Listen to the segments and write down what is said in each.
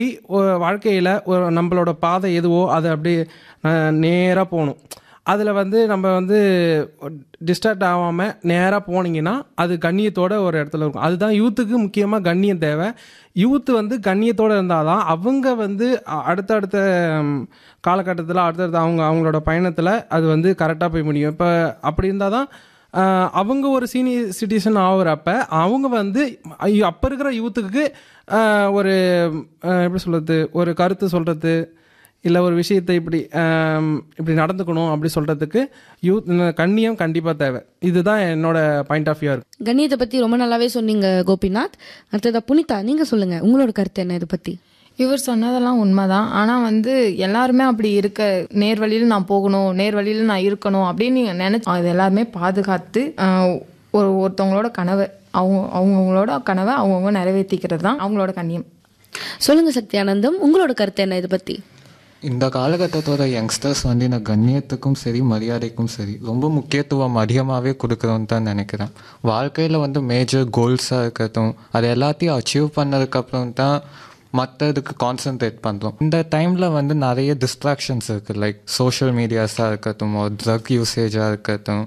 வாழ்க்கையில் ஒரு நம்மளோட பாதை எதுவோ அது அப்படியே நேராக போகணும் அதில் வந்து நம்ம வந்து டிஸ்ட்ராக்ட் ஆகாமல் நேராக போனீங்கன்னா அது கண்ணியத்தோட ஒரு இடத்துல இருக்கும் அதுதான் யூத்துக்கு முக்கியமாக கண்ணியம் தேவை யூத் வந்து கண்ணியத்தோடு இருந்தால் தான் அவங்க வந்து அ- அடுத்தடுத்த காலகட்டத்தில் அடுத்தடுத்த அவங்க அவங்களோட பயணத்தில் அது வந்து கரெக்டாக போய் முடியும் இப்போ அப்படி இருந்தால் தான் ஆஹ் அவங்க ஒரு சீனியர் சிட்டிசன் ஆகுறப்ப அவங்க வந்து ஐயோ, அப்போ இருக்கிற யூத்துக்கு ஆஹ் ஒரு ஆஹ் எப்படி சொல்கிறது ஒரு கருத்து சொல்கிறது இல்லை ஒரு விஷயத்தை இப்படி ஆம், இப்படி நடந்துக்கணும் அப்படி சொல்கிறதுக்கு யூத் கண்ணியம் கண்டிப்பாக தேவை இதுதான் என்னோட பாயிண்ட் ஆஃப் வியூ இருக்கு கண்ணியத்தை பத்தி ரொம்ப நல்லாவே சொன்னீங்க கோபிநாத் அடுத்ததா புனிதா நீங்க சொல்லுங்க உங்களோட கருத்து என்ன இதை பத்தி இவர் சொன்னதெல்லாம் உண்மைதான் ஆனா வந்து எல்லாருமே அப்படி இருக்க நேர் வழியில நான் போகணும் நேர் வழியில நான் இருக்கணும் அப்படின்னு நீங்க நினைச்சு அது எல்லாருமே பாதுகாத்து ஆஹ், ஒரு ஒருத்தவங்களோட கனவை அவங்க அவங்கவுங்களோட கனவை அவங்கவுங்க நிறைவேற்றிக்கிறது தான் அவங்களோட கண்ணியம் சொல்லுங்க சக்தி ஆனந்தம் உங்களோட கருத்து என்ன இதை பத்தி இந்த காலகட்டத்தோட யங்ஸ்டர்ஸ் வந்து இந்த கண்ணியத்துக்கும் சரி மரியாதைக்கும் சரி ரொம்ப முக்கியத்துவம் அதிகமாகவே கொடுக்குறோன்னு தான் நினைக்கிறேன் வாழ்க்கையில் வந்து மேஜர் கோல்ஸாக இருக்கட்டும் அது எல்லாத்தையும் அச்சீவ் பண்ணதுக்கப்புறம் தான் மற்றதுக்கு கான்சென்ட்ரேட் பண்ணுறோம் இந்த டைமில் வந்து நிறைய டிஸ்ட்ராக்ஷன்ஸ் இருக்குது லைக் சோஷியல் மீடியாஸாக இருக்கட்டும் ஒரு ட்ரக் யூசேஜாக இருக்கட்டும்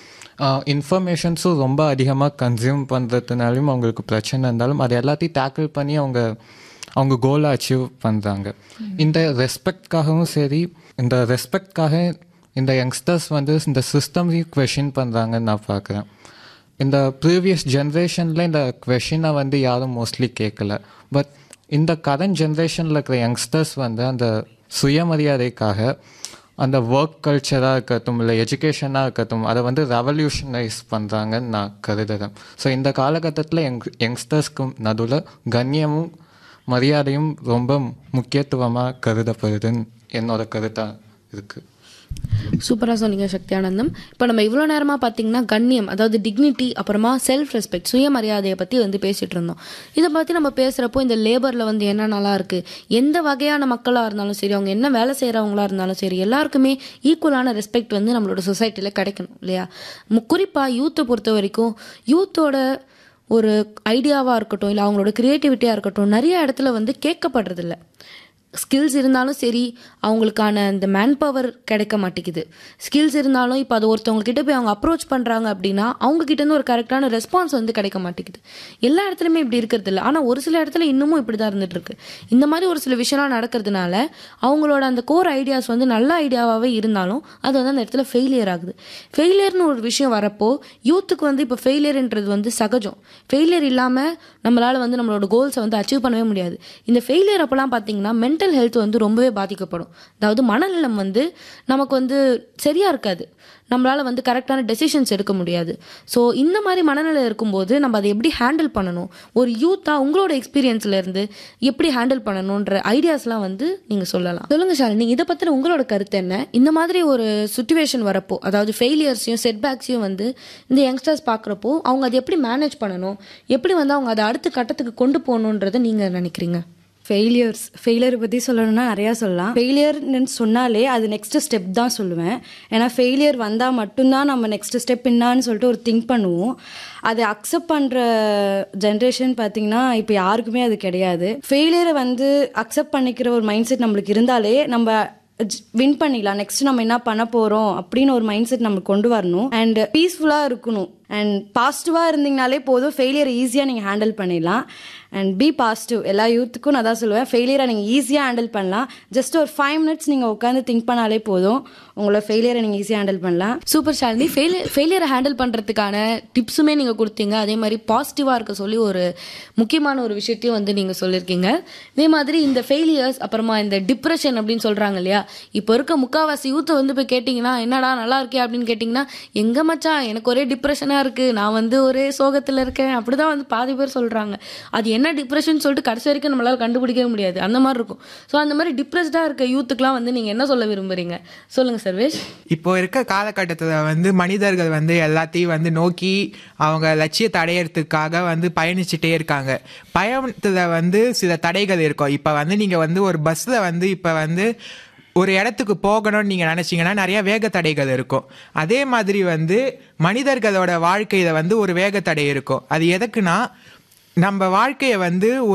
இன்ஃபர்மேஷன்ஸும் ரொம்ப அதிகமாக கன்சியூம் பண்ணுறதுனாலையும் அவங்களுக்கு பிரச்சனை இருந்தாலும் அது எல்லாத்தையும் டேக்கிள் பண்ணி அவங்க அவங்க கோலை அச்சீவ் பண்ணுறாங்க இந்த ரெஸ்பெக்ட்காகவும் சரி இந்த ரெஸ்பெக்ட்காக இந்த யங்ஸ்டர்ஸ் வந்து இந்த சிஸ்டமையும் கொஷின் பண்ணுறாங்கன்னு நான் பார்க்குறேன் இந்த ப்ரீவியஸ் ஜென்ரேஷனில் இந்த கொஷினை வந்து யாரும் மோஸ்ட்லி கேட்கல பட் இந்த கரண்ட் ஜென்ரேஷனில் இருக்கிற யங்ஸ்டர்ஸ் வந்து அந்த சுயமரியாதைக்காக அந்த ஒர்க் கல்ச்சராக இருக்கட்டும் இல்லை எஜுகேஷனாக இருக்கட்டும் அதை வந்து ரெவல்யூஷனைஸ் பண்ணுறாங்கன்னு நான் கருதுகிறேன் ஸோ இந்த காலகட்டத்தில் யங் யங்ஸ்டர்ஸ்க்கும் நடுவில் கண்ணியமும் மரியாதையும் ரொம்ப முக்கியத்துவமாக கருதப்படுதுன்னு என்னோட கருத்தாக இருக்குது சூப்பரா சொன்னீங்க சக்தி ஆனந்தம் இப்போ நம்ம இவ்வளோ நேரமா பார்த்தீங்கன்னா கண்ணியம் அதாவது டிக்னிட்டி அப்புறமா செல்ஃப் ரெஸ்பெக்ட் சுயமரியாதையை பத்தி வந்து பேசிட்டு இருந்தோம் இதை பத்தி நம்ம பேசுறப்போ இந்த லேபர்ல வந்து என்னென்னலாம் இருக்கு எந்த வகையான மக்களா இருந்தாலும் சரி அவங்க என்ன வேலை செய்றவங்களா இருந்தாலும் சரி எல்லாருக்குமே ஈக்குவலான ரெஸ்பெக்ட் வந்து நம்மளோட சொசைட்டில கிடைக்கணும் இல்லையா மு- குறிப்பா யூத்தை பொறுத்த வரைக்கும் யூத்தோட ஒரு ஐடியாவாக இருக்கட்டும் இல்லை அவங்களோட க்ரியேட்டிவிட்டியாக இருக்கட்டும் நிறைய இடத்துல வந்து கேட்கப்படுறதில்ல ஸ்கில்ஸ் இருந்தாலும் சரி அவங்களுக்கான இந்த மேன் பவர் கிடைக்க மாட்டேங்குது ஸ்கில்ஸ் இருந்தாலும் இப்போ அது ஒருத்தவங்க கிட்ட போய் அவங்க அப்ரோச் பண்ணுறாங்க அப்படின்னா அவங்க கிட்ட இருந்து ஒரு கரெக்டான ரெஸ்பான்ஸ் வந்து கிடைக்க மாட்டேங்குது எல்லா இடத்துலையுமே இப்படி இருக்கிறது இல்லை ஆனால் ஒரு சில இடத்துல இன்னமும் இப்படி தான் இருந்துட்டு இருக்கு இந்த மாதிரி ஒரு சில விஷயம்லாம் நடக்கிறதுனால அவங்களோட அந்த கோர் ஐடியாஸ் வந்து நல்ல ஐடியாவாகவே இருந்தாலும் அது வந்து அந்த இடத்துல ஃபெயிலியர் ஆகுது ஃபெயிலியர்னு ஒரு விஷயம் வரப்போ யூத்துக்கு வந்து இப்போ ஃபெயிலியர்ன்றது வந்து சகஜம் ஃபெயிலியர் இல்லாமல் நம்மளால் வந்து நம்மளோட கோல்ஸை வந்து அச்சீவ் பண்ணவே முடியாது இந்த ஃபெயிலியர் அப்போலாம் பார்த்தீங்கன்னா மென்டல் ஹெல்த் வந்து ரொம்பவே பாதிக்கப்படும் அதாவது மனநலம் வந்து நமக்கு வந்து சரியாக இருக்காது நம்மளால் வந்து கரெக்டான டெசிஷன்ஸ் எடுக்க முடியாது ஸோ இந்த மாதிரி மனநிலை இருக்கும்போது நம்ம அதை எப்படி ஹேண்டில் பண்ணணும் ஒரு யூத்தாக உங்களோட எக்ஸ்பீரியன்ஸ்ல இருந்து எப்படி ஹேண்டில் பண்ணணுன்ற ஐடியாஸ்லாம் வந்து நீங்கள் சொல்லலாம் சொல்லுங்க ஷாலினி இதை பற்றின உங்களோட கருத்து என்ன இந்த மாதிரி ஒரு சுச்சுவேஷன் வரப்போ அதாவது ஃபெயிலியர்ஸையும் செட்பேக்ஸையும் வந்து இந்த யங்ஸ்டர்ஸ் பார்க்குறப்போ அவங்க அதை எப்படி மேனேஜ் பண்ணணும் எப்படி வந்து அவங்க அதை அடுத்த கட்டத்துக்கு கொண்டு போகணுன்றதை நீங்கள் நினைக்கிறீங்க ஃபெயிலியர்ஸ் ஃபெயிலியர் பற்றி சொல்லணும்னா நிறையா சொல்லலாம் ஃபெயிலியர்னு சொன்னாலே அது நெக்ஸ்ட் ஸ்டெப் தான் சொல்லுவேன் ஏன்னா ஃபெயிலியர் வந்தால் மட்டும்தான் நம்ம நெக்ஸ்ட் ஸ்டெப் என்னான்னு சொல்லிட்டு ஒரு திங்க் பண்ணுவோம் அதை அக்செப்ட் பண்ணுற ஜென்ரேஷன் பார்த்தீங்கன்னா இப்போ யாருக்குமே அது கிடையாது ஃபெயிலியரை வந்து அக்செப்ட் பண்ணிக்கிற ஒரு மைண்ட் செட் நம்மளுக்கு இருந்தாலே நம்ம வின் பண்ணிடலாம் நெக்ஸ்ட் நம்ம என்ன பண்ண போகிறோம் அப்படின்னு ஒரு மைண்ட் செட் நம்மளுக்கு கொண்டு வரணும் அண்ட் பீஸ்ஃபுல்லாக இருக்கணும் அண்ட் பாசிட்டிவாக இருந்தீங்கனாலே போதும் ஃபெயிலியரை ஈஸியாக நீங்கள் ஹேண்டில் பண்ணிடலாம் அண்ட் பி பாசிட்டிவ் எல்லா யூத்துக்கும் நான் தான் சொல்லுவேன் ஃபெயிலியரை நீங்கள் ஈஸியாக ஹேண்டில் பண்ணலாம் ஜஸ்ட் ஒரு ஃபைவ் மினிட்ஸ் நீங்கள் உட்காந்து திங்க் பண்ணாலே போதும் உங்களோட ஃபெயிலியரை நீங்கள் ஈஸியாக ஹேண்டில் பண்ணலாம் சூப்பர் ஷாலினி ஃபெயிலியர் ஃபெயிலியரை ஹேண்டில் பண்ணுறதுக்கான டிப்ஸுமே நீங்கள் கொடுத்தீங்க அதே மாதிரி பாசிட்டிவாக இருக்க சொல்லி ஒரு முக்கியமான ஒரு விஷயத்தையும் வந்து நீங்கள் சொல்லியிருக்கீங்க இதே மாதிரி இந்த ஃபெயிலியர்ஸ் அப்புறமா இந்த டிப்ரெஷன் அப்படின்னு சொல்கிறாங்க இல்லையா இப்போ இருக்க முக்காவாசி யூத்தை வந்து போய் கேட்டிங்கன்னா என்னடா நல்லா இருக்கே அப்படின்னு கேட்டிங்கன்னா எங்க மச்சான் எனக்கு ஒரே டிப்ரெஷனாக இருக்குது நான் வந்து ஒரே சோகத்தில் இருக்கேன் அப்படி தான் வந்து பாதி பேர் சொல்கிறாங்க அது என்ன டிப்ரெஷன் சொல்லிட்டு கடைசி வரைக்கும் நம்மளால் கண்டுபிடிக்கவே முடியாது அந்த மாதிரி இருக்கும் ஸோ அந்த மாதிரி டிப்ரெஸ்டாக இருக்க யூத்துக்குலாம் வந்து நீங்கள் என்ன சொல்ல விரும்புறீங்க சொல்லுங்கள் சர்வேஷ் இப்போ இருக்க காலகட்டத்தில் வந்து மனிதர்கள் வந்து எல்லாத்தையும் வந்து நோக்கி அவங்க லட்சியத்தை அடையிறதுக்காக வந்து பயணிச்சுட்டே இருக்காங்க பயணத்தில் வந்து சில தடைகள் இருக்கும் இப்போ வந்து நீங்கள் வந்து ஒரு பஸ்ஸில் வந்து இப்போ வந்து ஒரு இடத்துக்கு போகணும்னு நீங்கள் நினச்சிங்கன்னா நிறைய வேக தடைகள் இருக்கும் அதே மாதிரி வந்து மனிதர்களோட வாழ்க்கையில் வந்து ஒரு வேக தடை இருக்கும் அது எதுக்குன்னா நம்ம வாழ்க்கையை வந்து ஒரு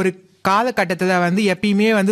காலகட்டத்தில் வந்து எப்பயுமே வந்து